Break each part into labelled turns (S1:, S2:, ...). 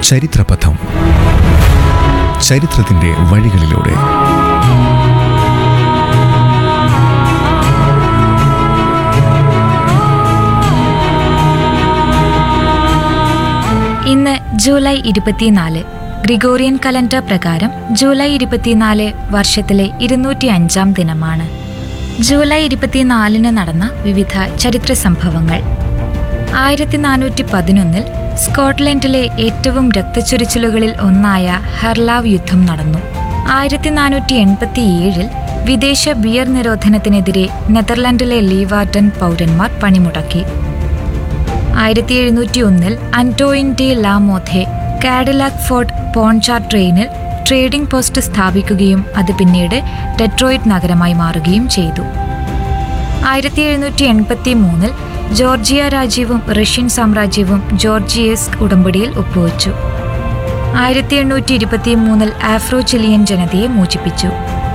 S1: ചരിത്രപഥം ചരിത്രത്തിന്റെ വഴികളിലൂടെ
S2: ഇന്ന് ജൂലൈ ഇരുപത്തിനാല് ഗ്രിഗോറിയൻ കലണ്ടർ പ്രകാരം ജൂലൈ ഇരുപത്തിനാല് വർഷത്തിലെ ഇരുന്നൂറ്റി അഞ്ചാം ദിനമാണ് ജൂലൈ ഇരുപത്തിനാലിന് നടന്ന വിവിധ ചരിത്ര സംഭവങ്ങൾ ആയിരത്തി നാനൂറ്റി പതിനൊന്നിൽ സ്കോട്ട്ലൻഡിലെ ഏറ്റവും രക്തച്ചൊരിച്ചിലുകളിൽ ഒന്നായ ഹെർലാവ് യുദ്ധം നടന്നു ആയിരത്തി നാനൂറ്റി എൺപത്തി ഏഴിൽ വിദേശ ബിയർ നിരോധനത്തിനെതിരെ നെതർലൻഡിലെ ലീവാർട്ടൻ പൗരന്മാർ പണിമുടക്കി ആയിരത്തി എഴുന്നൂറ്റി ഒന്നിൽ Antoine de Lamothe Cadillac Fort പോൺചാർ ട്രെയിനിൽ ട്രേഡിംഗ് പോസ്റ്റ് സ്ഥാപിക്കുകയും അത് പിന്നീട് ഡെട്രോയിറ്റ് നഗരമായി മാറുകയും ചെയ്തു ആയിരത്തി എഴുന്നൂറ്റി എൺപത്തി മൂന്നിൽ ജോർജിയ രാജ്യവും റഷ്യൻ സാമ്രാജ്യവും ജോർജിയസ് ഉടമ്പടിയിൽ ഒപ്പുവച്ചു ആയിരത്തി എണ്ണൂറ്റി ഇരുപത്തി മൂന്നിൽ ആഫ്രോ ചിലിയൻ ജനതയെ മോചിപ്പിച്ചു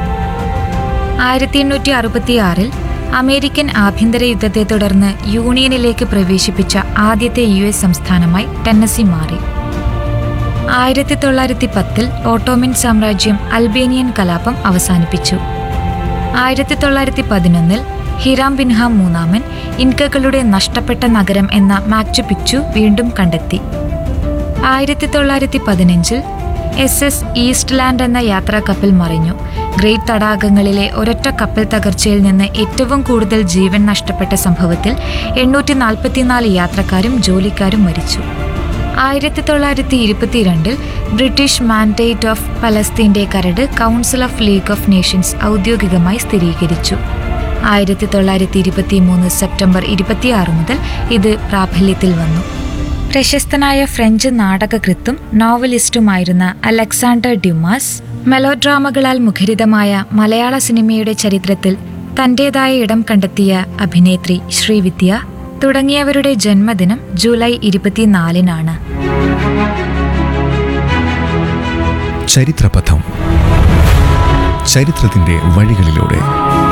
S2: ആയിരത്തി എണ്ണൂറ്റി അറുപത്തിയാറിൽ അമേരിക്കൻ ആഭ്യന്തര യുദ്ധത്തെ തുടർന്ന് യൂണിയനിലേക്ക് പ്രവേശിപ്പിച്ച ആദ്യത്തെ യു എസ് സംസ്ഥാനമായി ടെന്നസി മാറി ആയിരത്തി തൊള്ളായിരത്തി പത്തിൽ ഓട്ടോമൻ സാമ്രാജ്യം അൽബേനിയൻ കലാപം അവസാനിപ്പിച്ചു ആയിരത്തി തൊള്ളായിരത്തി പതിനൊന്നിൽ ഹിറാം ബിൻഹാം മൂന്നാമൻ ഇൻകകളുടെ നഷ്ടപ്പെട്ട നഗരം എന്ന മാച്ചു പിക്ചു വീണ്ടും കണ്ടെത്തി ആയിരത്തി തൊള്ളായിരത്തി പതിനഞ്ചിൽ എസ് എസ് ഈസ്റ്റ് ലാൻഡ് എന്ന യാത്രാ കപ്പൽ മറിഞ്ഞു ഗ്രേറ്റ് തടാകങ്ങളിലെ ഒരൊറ്റ കപ്പൽ തകർച്ചയിൽ നിന്ന് ഏറ്റവും കൂടുതൽ ജീവൻ നഷ്ടപ്പെട്ട സംഭവത്തിൽ എണ്ണൂറ്റി നാൽപ്പത്തിനാല് യാത്രക്കാരും ജോലിക്കാരും മരിച്ചു ആയിരത്തി തൊള്ളായിരത്തി ഇരുപത്തിരണ്ടിൽ ബ്രിട്ടീഷ് മാൻഡേറ്റ് ഓഫ് പലസ്തീന്റെ കരട് council of League of Nations ഔദ്യോഗികമായി സ്ഥിരീകരിച്ചു ആയിരത്തി തൊള്ളായിരത്തി ഇരുപത്തി മൂന്ന് സെപ്റ്റംബർ ഇരുപത്തിയാറ് മുതൽ ഇത് പ്രാബല്യത്തിൽ വന്നു പ്രശസ്തനായ ഫ്രഞ്ച് നാടകകൃത്തും നോവലിസ്റ്റുമായിരുന്ന അലക്സാണ്ടർ ഡ്യുമാസ് മെലോഡ്രാമകളാൽ മുഖരിതമായ മലയാള സിനിമയുടെ ചരിത്രത്തിൽ തന്റേതായ ഇടം കണ്ടെത്തിയ അഭിനേത്രി ശ്രീവിദ്യ തുടങ്ങിയവരുടെ ജന്മദിനം ജൂലൈ ഇരുപത്തിനാലിനാണ്
S1: ചരിത്രപഥം ചരിത്രത്തിന്റെ വഴികളിലൂടെ